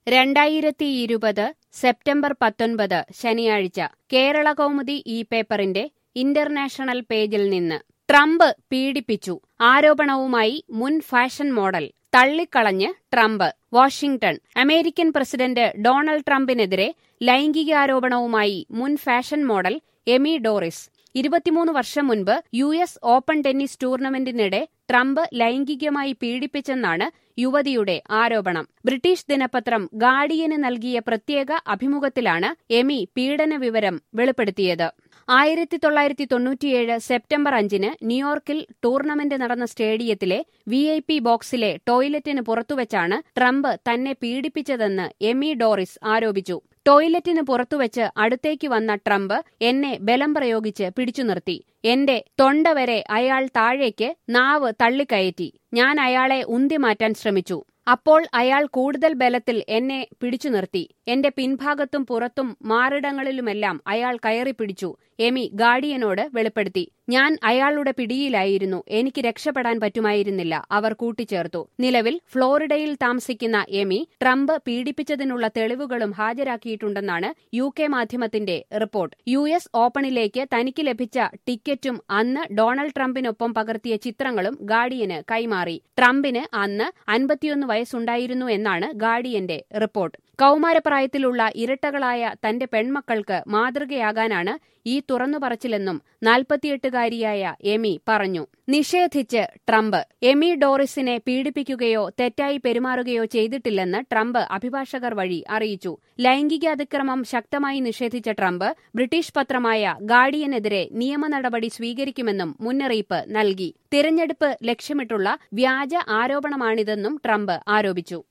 രണ്ടായിരത്തി ഇരുപത് സെപ്റ്റംബർ പത്തൊൻപത് ശനിയാഴ്ച കേരള കൗമുദി ഈ പേപ്പറിന്റെ ഇന്റർനാഷണൽ പേജിൽ നിന്ന് ട്രംപ് പീഡിപ്പിച്ചു ആരോപണവുമായി മുൻ ഫാഷൻ മോഡൽ തള്ളിക്കളഞ്ഞ് Trump Washington American president Donald ട്രംപിനെതിരെ ലൈംഗികാരോപണവുമായി മുൻ ഫാഷൻ മോഡൽ എമി ഡോറിസ് ഇരുപത്തിമൂന്ന് വർഷം മുൻപ് യു എസ് ഓപ്പൺ ടെന്നീസ് ടൂർണമെന്റിനിടെ ട്രംപ് ലൈംഗികമായി പീഡിപ്പിച്ചെന്നാണ് യുവതിയുടെ ആരോപണം ബ്രിട്ടീഷ് ദിനപത്രം ഗാർഡിയന് നൽകിയ പ്രത്യേക അഭിമുഖത്തിലാണ് എമി പീഡന വിവരം വെളിപ്പെടുത്തിയത് ആയിരത്തി തൊള്ളായിരത്തി തൊണ്ണൂറ്റിയേഴ് സെപ്റ്റംബർ അഞ്ചിന് ന്യൂയോർക്കിൽ ടൂർണമെന്റ് നടന്ന സ്റ്റേഡിയത്തിലെ വി ഐ പി ബോക്സിലെ ടോയ്ലറ്റിന് പുറത്തുവച്ചാണ് ട്രംപ് തന്നെ പീഡിപ്പിച്ചതെന്ന് എമി ഡോറിസ് ആരോപിച്ചു ടോയ്ലറ്റിന് പുറത്തുവച്ച് അടുത്തേക്ക് വന്ന ട്രംപ് എന്നെ ബലം പ്രയോഗിച്ച് പിടിച്ചു നിർത്തി എന്റെ തൊണ്ട വരെ അയാൾ താഴേക്ക് നാവ് തള്ളിക്കയറ്റി ഞാൻ അയാളെ ഉന്തി മാറ്റാൻ ശ്രമിച്ചു അപ്പോൾ അയാൾ കൂടുതൽ ബലത്തിൽ എന്നെ പിടിച്ചു നിർത്തി എന്റെ പിൻഭാഗത്തും പുറത്തും മാറിടങ്ങളിലുമെല്ലാം അയാൾ കയറി പിടിച്ചു എമി ഗാർഡിയനോട് വെളിപ്പെടുത്തി ഞാൻ അയാളുടെ പിടിയിലായിരുന്നു എനിക്ക് രക്ഷപ്പെടാൻ പറ്റുമായിരുന്നില്ല അവർ കൂട്ടിച്ചേർത്തു നിലവിൽ ഫ്ലോറിഡയിൽ താമസിക്കുന്ന എമി ട്രംപ് പീഡിപ്പിച്ചതിനുള്ള തെളിവുകളും ഹാജരാക്കിയിട്ടുണ്ടെന്നാണ് യു കെ മാധ്യമത്തിന്റെ റിപ്പോർട്ട് യു എസ് ഓപ്പണിലേക്ക് തനിക്ക് ലഭിച്ച ടിക്കറ്റും അന്ന് ഡൊണാൾഡ് ട്രംപിനൊപ്പം പകർത്തിയ ചിത്രങ്ങളും ഗാർഡിയന് കൈമാറി ട്രംപിന് അന്ന് അൻപത്തിയൊന്ന് വയസ്സുണ്ടായിരുന്നു എന്നാണ് ഗാർഡിയന്റെ റിപ്പോർട്ട് കൌമാരപ്രായത്തിലുള്ള ഇരട്ടകളായ തന്റെ പെൺമക്കൾക്ക് മാതൃകയാകാനാണ് ഈ തുറന്നുപറച്ചിലെന്നും നാൽപ്പത്തിയെട്ടുകാരിയായ എമി പറഞ്ഞു നിഷേധിച്ച് ട്രംപ് എമി ഡോറിസിനെ പീഡിപ്പിക്കുകയോ തെറ്റായി പെരുമാറുകയോ ചെയ്തിട്ടില്ലെന്ന് ട്രംപ് അഭിഭാഷകർ വഴി അറിയിച്ചു ലൈംഗിക അതിക്രമം ശക്തമായി നിഷേധിച്ച ട്രംപ് ബ്രിട്ടീഷ് പത്രമായ ഗാർഡിയനെതിരെ നിയമ നടപടി സ്വീകരിക്കുമെന്നും മുന്നറിയിപ്പ് നൽകി തിരഞ്ഞെടുപ്പ് ലക്ഷ്യമിട്ടുള്ള വ്യാജ ആരോപണമാണിതെന്നും ട്രംപ് ആരോപിച്ചു